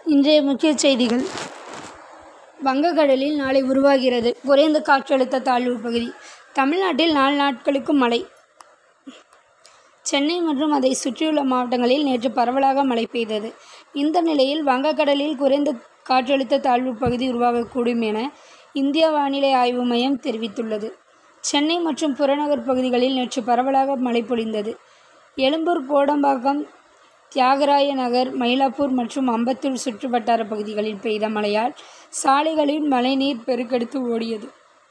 இன்றைய முக்கிய செய்திகள் வங்கக்கடலில் நாளை உருவாகிறது குறைந்த காற்றழுத்த தாழ்வு பகுதி தமிழ்நாட்டில் நாலு நாட்களுக்கு மழை சென்னை மற்றும் அதை சுற்றியுள்ள மாவட்டங்களில் நேற்று பரவலாக மழை பெய்தது இந்த நிலையில் வங்கக்கடலில் குறைந்த காற்றழுத்த தாழ்வு பகுதி உருவாகக்கூடும் என இந்திய வானிலை ஆய்வு மையம் தெரிவித்துள்ளது சென்னை மற்றும் புறநகர் பகுதிகளில் நேற்று பரவலாக மழை பொழிந்தது எழும்பூர் கோடம்பாக்கம் தியாகராய நகர் மயிலாப்பூர் மற்றும் அம்பத்தூர் சுற்றுவட்டார பகுதிகளில் பெய்த மழையால் சாலைகளில் மழைநீர் பெருக்கெடுத்து ஓடியது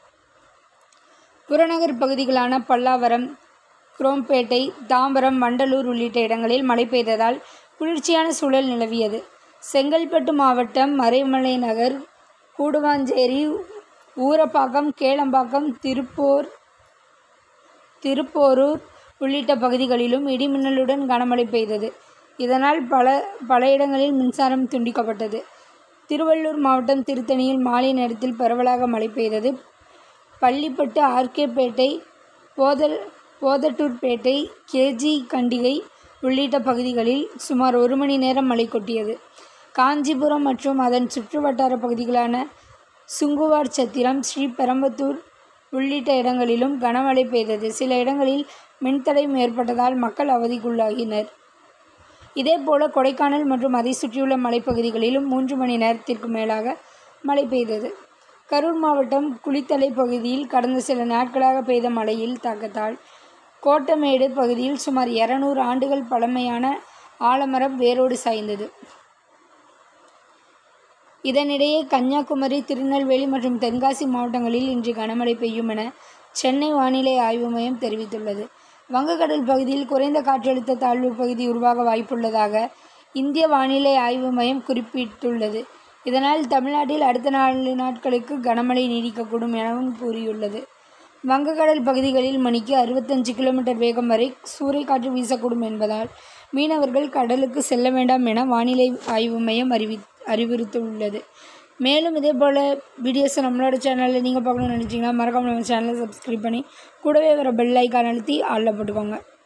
புறநகர் பகுதிகளான பல்லாவரம் குரோம்பேட்டை தாம்பரம் வண்டலூர் உள்ளிட்ட இடங்களில் மழை பெய்ததால் குளிர்ச்சியான சூழல் நிலவியது செங்கல்பட்டு மாவட்டம் மறைமலை நகர் கூடுவாஞ்சேரி ஊரப்பாக்கம் கேளம்பாக்கம் திருப்பூர் திருப்போரூர் உள்ளிட்ட பகுதிகளிலும் இடிமின்னலுடன் கனமழை பெய்தது இதனால் பல பல இடங்களில் மின்சாரம் துண்டிக்கப்பட்டது திருவள்ளூர் மாவட்டம் திருத்தணியில் மாலை நேரத்தில் பரவலாக மழை பெய்தது பள்ளிப்பட்டு ஆர்கேபேட்டை போதல் போதட்டூர்பேட்டை கேஜி கண்டிகை உள்ளிட்ட பகுதிகளில் சுமார் ஒரு மணி நேரம் மழை கொட்டியது காஞ்சிபுரம் மற்றும் அதன் சுற்றுவட்டார பகுதிகளான சுங்குவார் சத்திரம் ஸ்ரீபெரம்பத்தூர் உள்ளிட்ட இடங்களிலும் கனமழை பெய்தது சில இடங்களில் மின்தடையும் ஏற்பட்டதால் மக்கள் அவதிக்குள்ளாகினர் இதேபோல கொடைக்கானல் மற்றும் அதை சுற்றியுள்ள மலைப்பகுதிகளிலும் மூன்று மணி நேரத்திற்கு மேலாக மழை பெய்தது கரூர் மாவட்டம் குளித்தலை பகுதியில் கடந்த சில நாட்களாக பெய்த மழையில் தாக்கத்தால் கோட்டமேடு பகுதியில் சுமார் இருநூறு ஆண்டுகள் பழமையான ஆலமரம் வேரோடு சாய்ந்தது இதனிடையே கன்னியாகுமரி திருநெல்வேலி மற்றும் தென்காசி மாவட்டங்களில் இன்று கனமழை பெய்யும் என சென்னை வானிலை ஆய்வு மையம் தெரிவித்துள்ளது வங்கக்கடல் பகுதியில் குறைந்த காற்றழுத்த தாழ்வு பகுதி உருவாக வாய்ப்புள்ளதாக இந்திய வானிலை ஆய்வு மையம் குறிப்பிட்டுள்ளது இதனால் தமிழ்நாட்டில் அடுத்த நான்கு நாட்களுக்கு கனமழை நீடிக்கக்கூடும் எனவும் கூறியுள்ளது வங்கக்கடல் பகுதிகளில் மணிக்கு அறுபத்தஞ்சு கிலோமீட்டர் வேகம் வரை சூறைக்காற்று வீசக்கூடும் என்பதால் மீனவர்கள் கடலுக்கு செல்ல வேண்டாம் என வானிலை ஆய்வு மையம் அறிவி அறிவுறுத்தியுள்ளது மேலும் இதே போல் வீடியோஸை நம்மளோட சேனலில் நீங்கள் பார்க்கணும்னு நினச்சிங்கன்னா மறக்காமல் நம்ம சேனலை சப்ஸ்கிரைப் பண்ணி கூடவே வர பெல் ஐக்கான் அழுத்தி ஆளில் போட்டுக்கோங்க